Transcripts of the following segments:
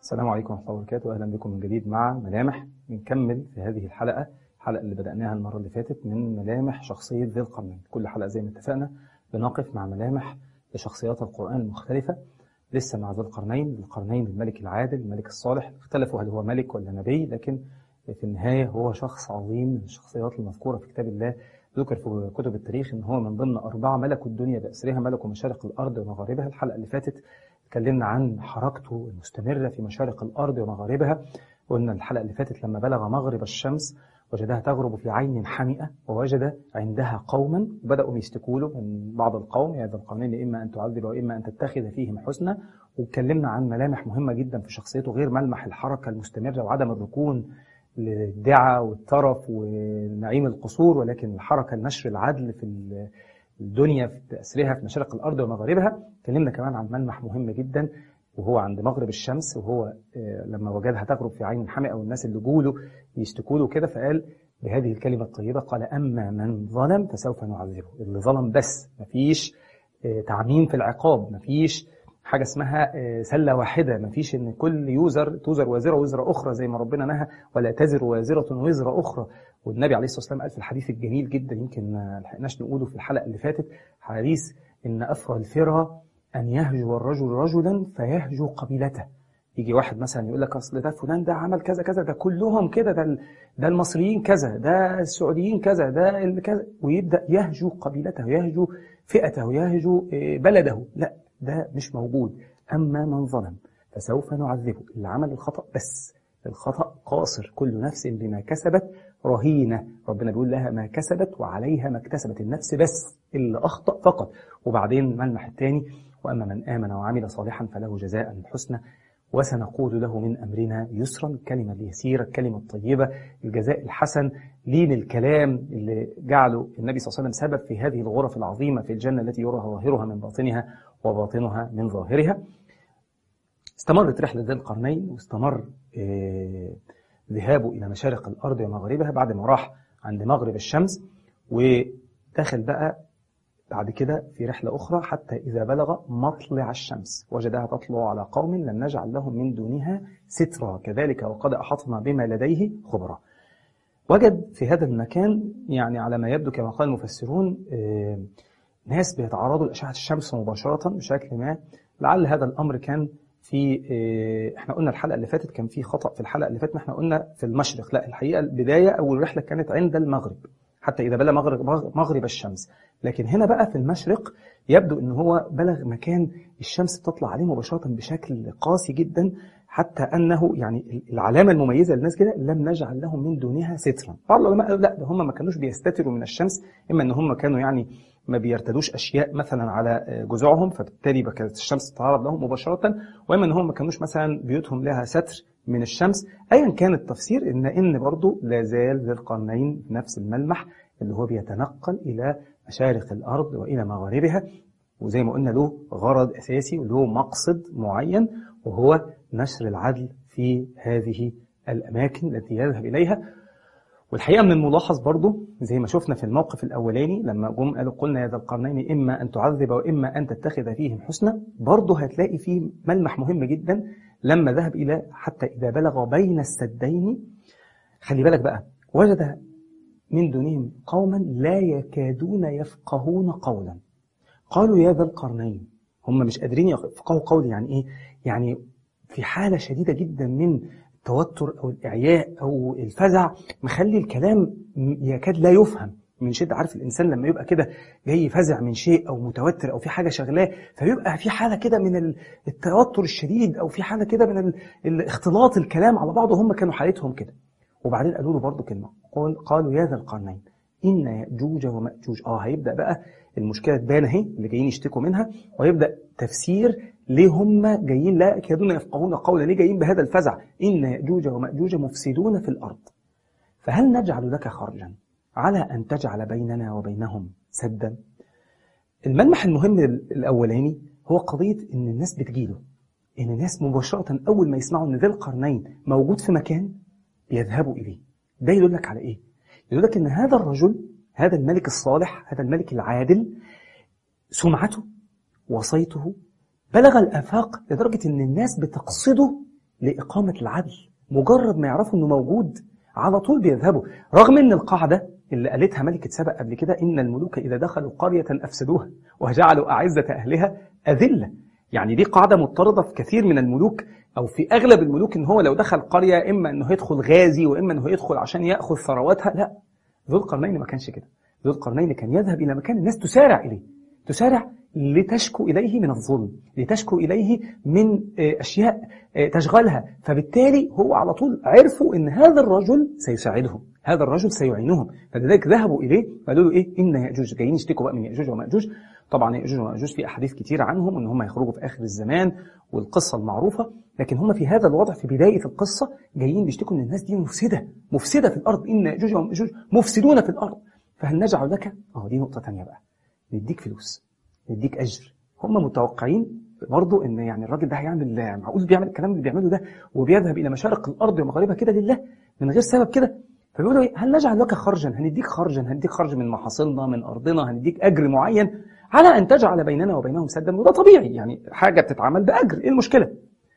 السلام عليكم ورحمة الله وبركاته أهلا بكم من جديد مع ملامح بنكمل في هذه الحلقة الحلقة اللي بدأناها المرة اللي فاتت من ملامح شخصية ذي القرنين كل حلقة زي ما اتفقنا بنقف مع ملامح لشخصيات القرآن المختلفة لسه مع ذي القرنين ذي القرنين الملك العادل الملك الصالح اختلفوا هل هو ملك ولا نبي لكن في النهاية هو شخص عظيم من الشخصيات المذكورة في كتاب الله ذكر في كتب التاريخ ان هو من ضمن أربعة ملكوا الدنيا بأسرها ملكوا مشارق الأرض ومغاربها الحلقة اللي فاتت اتكلمنا عن حركته المستمرة في مشارق الأرض ومغاربها قلنا الحلقة اللي فاتت لما بلغ مغرب الشمس وجدها تغرب في عين حمئة ووجد عندها قوما بدأوا يستكوا له من بعض القوم يا ذا القرنين إما أن تعذب وإما أن تتخذ فيهم حسنا واتكلمنا عن ملامح مهمة جدا في شخصيته غير ملمح الحركة المستمرة وعدم الركون للدعة والترف ونعيم القصور ولكن الحركة لنشر العدل في الدنيا في تأثيرها في مشارق الأرض ومغاربها اتكلمنا كمان عن ملمح مهم جدا وهو عند مغرب الشمس وهو لما وجدها تغرب في عين حمئة والناس اللي جوله يشتكوا له كده فقال بهذه الكلمة الطيبة قال أما من ظلم فسوف نعذبه اللي ظلم بس مفيش تعميم في العقاب مفيش حاجة اسمها سلة واحدة مفيش ان كل يوزر توزر وازرة وزر أخرى زي ما ربنا نهى ولا تزر وازرة وزر أخرى والنبي عليه الصلاة والسلام قال في الحديث الجميل جدا يمكن ما لحقناش نقوله في الحلقة اللي فاتت حديث إن أفرى الفرى أن يهجو الرجل رجلا فيهجو قبيلته يجي واحد مثلا يقول لك أصل ده فلان ده عمل كذا كذا ده كلهم كده ده ده المصريين كذا ده السعوديين كذا ده كذا ويبدأ يهجو قبيلته يهجو فئته يهجو بلده لا ده مش موجود أما من ظلم فسوف نعذبه اللي عمل الخطأ بس الخطأ قاصر كل نفس بما كسبت رهينة ربنا بيقول لها ما كسبت وعليها ما اكتسبت النفس بس اللي أخطأ فقط وبعدين الملمح الثاني وأما من آمن وعمل صالحا فله جزاء الحسنى وسنقول له من أمرنا يسرا الكلمة اليسيرة الكلمة الطيبة الجزاء الحسن لين الكلام اللي جعله النبي صلى الله عليه وسلم سبب في هذه الغرف العظيمة في الجنة التي يرى ظاهرها من باطنها وباطنها من ظاهرها استمرت رحلة ذي القرنين واستمر آه ذهابه إلى مشارق الأرض ومغربها بعد ما راح عند مغرب الشمس ودخل بقى بعد كده في رحلة أخرى حتى إذا بلغ مطلع الشمس وجدها تطلع على قوم لم نجعل لهم من دونها سترا كذلك وقد أحطنا بما لديه خبرا وجد في هذا المكان يعني على ما يبدو كما قال المفسرون آه ناس بيتعرضوا لأشعة الشمس مباشرة بشكل ما لعل هذا الأمر كان في احنا قلنا الحلقه اللي فاتت كان في خطا في الحلقه اللي فاتت احنا قلنا في المشرق لا الحقيقه البدايه اول رحله كانت عند المغرب حتى اذا بلغ مغرب مغرب الشمس لكن هنا بقى في المشرق يبدو ان هو بلغ مكان الشمس تطلع عليه مباشره بشكل قاسي جدا حتى انه يعني العلامه المميزه للناس كده لم نجعل لهم من دونها سترا بعض العلماء قالوا لا ده هم ما كانوش بيستتروا من الشمس اما ان هم كانوا يعني ما بيرتدوش اشياء مثلا على جذوعهم فبالتالي كانت الشمس تتعرض لهم مباشره واما ان هم ما كانوش مثلا بيوتهم لها ستر من الشمس ايا كان التفسير ان ان برضه لا زال ذي القرنين نفس الملمح اللي هو بيتنقل الى مشارق الارض والى مغاربها وزي ما قلنا له غرض اساسي وله مقصد معين وهو نشر العدل في هذه الاماكن التي يذهب اليها والحقيقة من الملاحظ برضو زي ما شفنا في الموقف الأولاني لما جم قالوا قلنا يا ذا القرنين إما أن تعذب وإما أن تتخذ فيهم حسنا برضو هتلاقي فيه ملمح مهم جدا لما ذهب إلى حتى إذا بلغ بين السدين خلي بالك بقى وجد من دونهم قوما لا يكادون يفقهون قولا قالوا يا ذا القرنين هم مش قادرين يفقهوا قول يعني إيه يعني في حالة شديدة جدا من التوتر او الاعياء او الفزع مخلي الكلام يكاد لا يفهم من شده عارف الانسان لما يبقى كده جاي فزع من شيء او متوتر او في حاجه شغلاه فبيبقى في حاله كده من التوتر الشديد او في حاله كده من الاختلاط الكلام على بعضه هم كانوا حالتهم كده وبعدين قالوا له برضه كلمه قالوا يا ذا القرنين ان ياجوج وماجوج اه هيبدا بقى المشكله تبان اهي اللي جايين يشتكوا منها ويبدا تفسير ليه هم جايين لا يكادون يفقهون قولا ليه جايين بهذا الفزع إن يأجوج ومأجوج مفسدون في الأرض فهل نجعل لك خرجا على أن تجعل بيننا وبينهم سدا الملمح المهم الأولاني هو قضية إن الناس بتجيله إن الناس مباشرة أول ما يسمعوا إن ذي القرنين موجود في مكان بيذهبوا إليه ده يدل لك على إيه؟ يدل لك إن هذا الرجل هذا الملك الصالح هذا الملك العادل سمعته وصيته بلغ الآفاق لدرجة إن الناس بتقصده لإقامة العدل مجرد ما يعرفوا أنه موجود على طول بيذهبوا رغم أن القاعدة اللي قالتها ملكة سبأ قبل كده إن الملوك إذا دخلوا قرية أفسدوها وجعلوا أعزة أهلها أذلة يعني دي قاعدة مضطردة في كثير من الملوك أو في أغلب الملوك إن هو لو دخل قرية إما إنه يدخل غازي وإما إنه يدخل عشان يأخذ ثرواتها لا ذو القرنين ما كانش كده ذو القرنين كان يذهب إلى مكان الناس تسارع إليه تسارع لتشكو إليه من الظلم لتشكو إليه من أشياء تشغلها فبالتالي هو على طول عرفوا أن هذا الرجل سيساعدهم هذا الرجل سيعينهم فلذلك ذهبوا إليه قالوا له إيه إن يأجوج جايين يشتكوا بقى من يأجوج ومأجوج طبعا يأجوج ومأجوج في أحاديث كتير عنهم أن هم هيخرجوا في آخر الزمان والقصة المعروفة لكن هم في هذا الوضع في بداية القصة جايين بيشتكوا أن الناس دي مفسدة مفسدة في الأرض إن يأجوج ومأجوج مفسدون في الأرض فهل نجعل لك اه دي نقطة تانية بقى نديك فلوس نديك أجر هم متوقعين برضه ان يعني الراجل ده هيعمل معقول بيعمل الكلام اللي بيعمله ده وبيذهب الى مشارق الارض ومغاربها كده لله من غير سبب كده فبيقولوا ايه هل نجعل لك خرجا هنديك خرجا هنديك خرج من محاصيلنا من ارضنا هنديك اجر معين على ان تجعل بيننا وبينهم سدا وده طبيعي يعني حاجه بتتعمل باجر ايه المشكله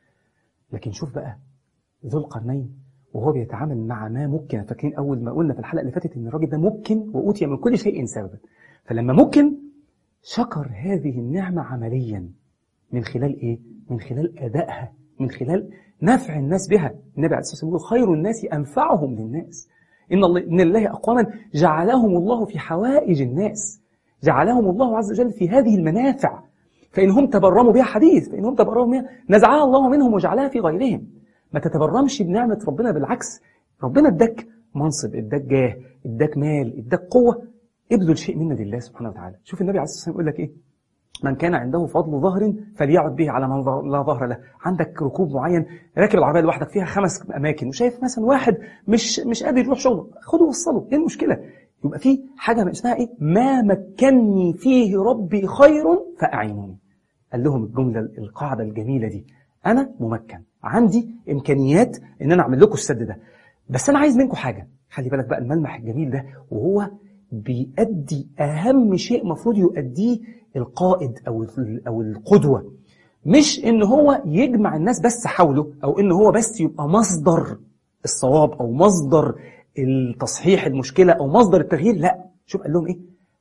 لكن شوف بقى ذو القرنين وهو بيتعامل مع ما ممكن فاكرين اول ما قلنا في الحلقه اللي فاتت ان الراجل ده ممكن واوتي من كل شيء سببا فلما ممكن شكر هذه النعمة عمليا من خلال إيه؟ من خلال أدائها من خلال نفع الناس بها النبي عليه الصلاة والسلام خير الناس أنفعهم للناس إن الله, إن الله أقواما جعلهم الله في حوائج الناس جعلهم الله عز وجل في هذه المنافع فإنهم تبرموا بها حديث فإنهم تبرموا بها نزعها الله منهم وجعلها في غيرهم ما تتبرمش بنعمة ربنا بالعكس ربنا اداك منصب اداك جاه اداك مال اداك قوة ابذل شيء منا لله سبحانه وتعالى شوف النبي عليه الصلاة والسلام يقول لك إيه من كان عنده فضل ظهر فليعد به على من لا ظهر له عندك ركوب معين راكب العربيه لوحدك فيها خمس اماكن وشايف مثلا واحد مش مش قادر يروح شغله خده وصله ايه المشكله يبقى في حاجه اسمها ايه ما مكنني فيه ربي خير فاعينوني قال لهم الجمله القاعده الجميله دي انا ممكن عندي امكانيات ان انا اعمل لكم السد ده بس انا عايز منكم حاجه خلي بالك بقى الملمح الجميل ده وهو بيأدي أهم شيء مفروض يؤديه القائد أو أو القدوة مش إن هو يجمع الناس بس حوله أو إن هو بس يبقى مصدر الصواب أو مصدر التصحيح المشكلة أو مصدر التغيير لا شوف قال لهم إيه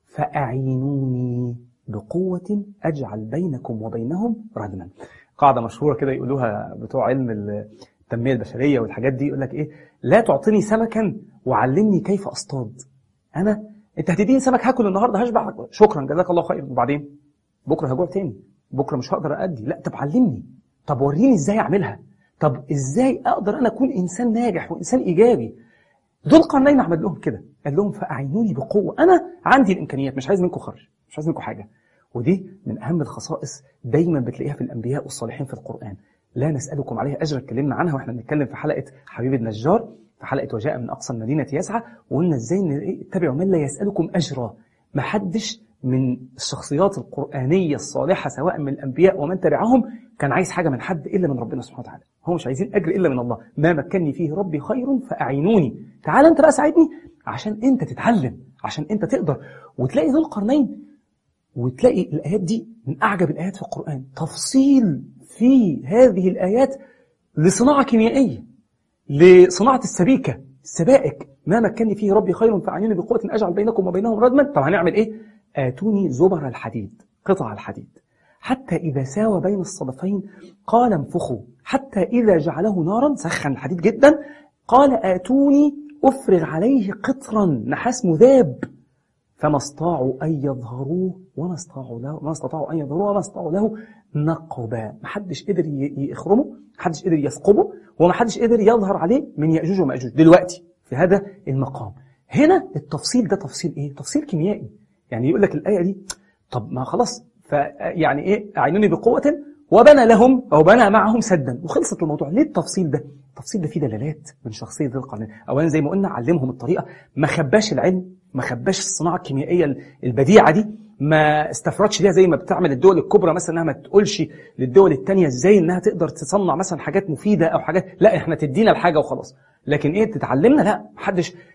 فأعينوني بقوة أجعل بينكم وبينهم ردما قاعدة مشهورة كده يقولوها بتوع علم التنمية البشرية والحاجات دي يقول لك إيه لا تعطيني سمكا وعلمني كيف أصطاد أنا انت هتديني سمك هاكل النهارده هشبع شكرا جزاك الله خير وبعدين بكره هجوع تاني بكره مش هقدر ادي لا طب علمني طب وريني ازاي اعملها طب ازاي اقدر انا اكون انسان ناجح وانسان ايجابي دول قرنين عمل لهم كده قال لهم فاعينوني بقوه انا عندي الامكانيات مش عايز منكم خرج مش عايز منكم حاجه ودي من اهم الخصائص دايما بتلاقيها في الانبياء والصالحين في القران لا نسالكم عليها اجرا اتكلمنا عنها واحنا بنتكلم في حلقه حبيب النجار في حلقة وجاء من أقصى المدينة يسعى وقلنا إزاي اتبعوا من لا يسألكم أجرا ما حدش من الشخصيات القرآنية الصالحة سواء من الأنبياء ومن تبعهم كان عايز حاجة من حد إلا من ربنا سبحانه وتعالى هم مش عايزين أجر إلا من الله ما مكنني فيه ربي خير فأعينوني تعال أنت بقى ساعدني عشان أنت تتعلم عشان أنت تقدر وتلاقي ذو القرنين وتلاقي الآيات دي من أعجب الآيات في القرآن تفصيل في هذه الآيات لصناعة كيميائية لصناعة السبيكة السبائك ما مكنني فيه ربي خير فأعينوني بقوة أجعل بينكم وبينهم ردما طب هنعمل إيه؟ آتوني زبر الحديد قطع الحديد حتى إذا ساوى بين الصدفين قال انفخوا حتى إذا جعله نارا سخن الحديد جدا قال آتوني أفرغ عليه قطرا نحاس مذاب فما استطاعوا أن يظهروه وما استطاعوا له ما استطاعوا أن يظهروه وما استطاعوا له نقبا ما حدش قدر يخرمه ما حدش قدر يثقبه وما حدش قدر يظهر عليه من يأجوج ومأجوج دلوقتي في هذا المقام هنا التفصيل ده تفصيل ايه تفصيل كيميائي يعني يقول لك الآية دي طب ما خلاص فيعني ايه أعينوني بقوة وبنى لهم أو بنى معهم سدا وخلصت الموضوع ليه التفصيل ده التفصيل ده فيه دلالات من شخصية ذي القرنين أولا زي ما قلنا علمهم الطريقة ما خباش العلم ما خباش الصناعة الكيميائية البديعة دي ما استفردش ليها زي ما بتعمل الدول الكبرى مثلا انها ما تقولش للدول الثانيه ازاي انها تقدر تصنع مثلا حاجات مفيده او حاجات لا احنا تدينا الحاجه وخلاص لكن ايه تتعلمنا لا محدش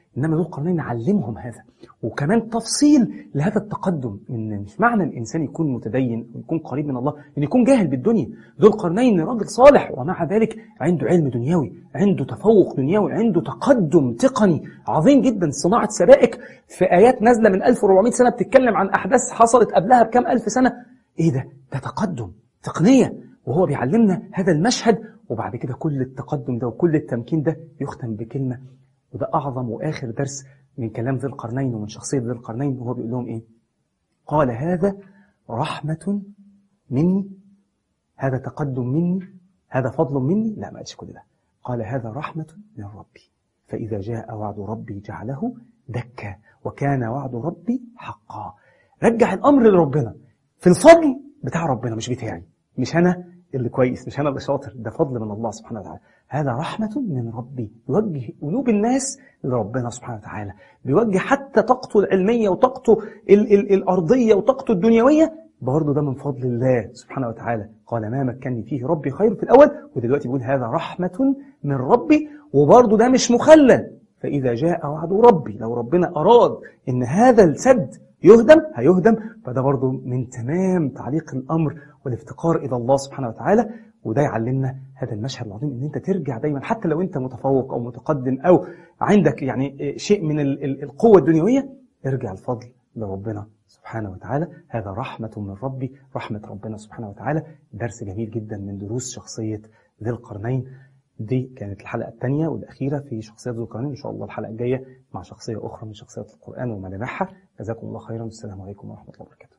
إنما ذو القرنين علمهم هذا وكمان تفصيل لهذا التقدم إن مش معنى الإنسان يكون متدين ويكون قريب من الله إن يكون جاهل بالدنيا ذو القرنين راجل صالح ومع ذلك عنده علم دنيوي عنده تفوق دنيوي عنده تقدم تقني عظيم جدا صناعة سبائك في آيات نازلة من 1400 سنة بتتكلم عن أحداث حصلت قبلها بكام ألف سنة إيه ده؟ ده تقدم تقنية وهو بيعلمنا هذا المشهد وبعد كده كل التقدم ده وكل التمكين ده يختم بكلمة وده أعظم وآخر درس من كلام ذي القرنين ومن شخصية ذي القرنين وهو بيقول لهم إيه قال هذا رحمة مني هذا تقدم مني هذا فضل مني لا ما قالش كل ده قال هذا رحمة من ربي فإذا جاء وعد ربي جعله دكا وكان وعد ربي حقا رجع الأمر لربنا في الفضل بتاع ربنا مش بتاعي مش أنا اللي كويس مش أنا اللي شاطر ده فضل من الله سبحانه وتعالى هذا رحمة من ربي يوجه قلوب الناس لربنا سبحانه وتعالى بيوجه حتى طاقته العلمية وطاقته ال ال الأرضية وطاقته الدنيوية برضه ده من فضل الله سبحانه وتعالى قال ما مكنني فيه ربي خير في الأول ودلوقتي بيقول هذا رحمة من ربي وبرضه ده مش مخلل فإذا جاء وعد ربي لو ربنا أراد إن هذا السد يهدم هيهدم فده برضه من تمام تعليق الأمر والافتقار إلى الله سبحانه وتعالى وده يعلمنا هذا المشهد العظيم ان انت ترجع دايما حتى لو انت متفوق او متقدم او عندك يعني شيء من القوه الدنيويه ارجع الفضل لربنا سبحانه وتعالى هذا رحمة من ربي رحمة ربنا سبحانه وتعالى درس جميل جدا من دروس شخصية ذي القرنين دي كانت الحلقة الثانية والأخيرة في شخصية ذو القرنين إن شاء الله الحلقة الجاية مع شخصية أخرى من شخصيات القرآن وملامحها جزاكم الله خيرا والسلام عليكم ورحمة الله وبركاته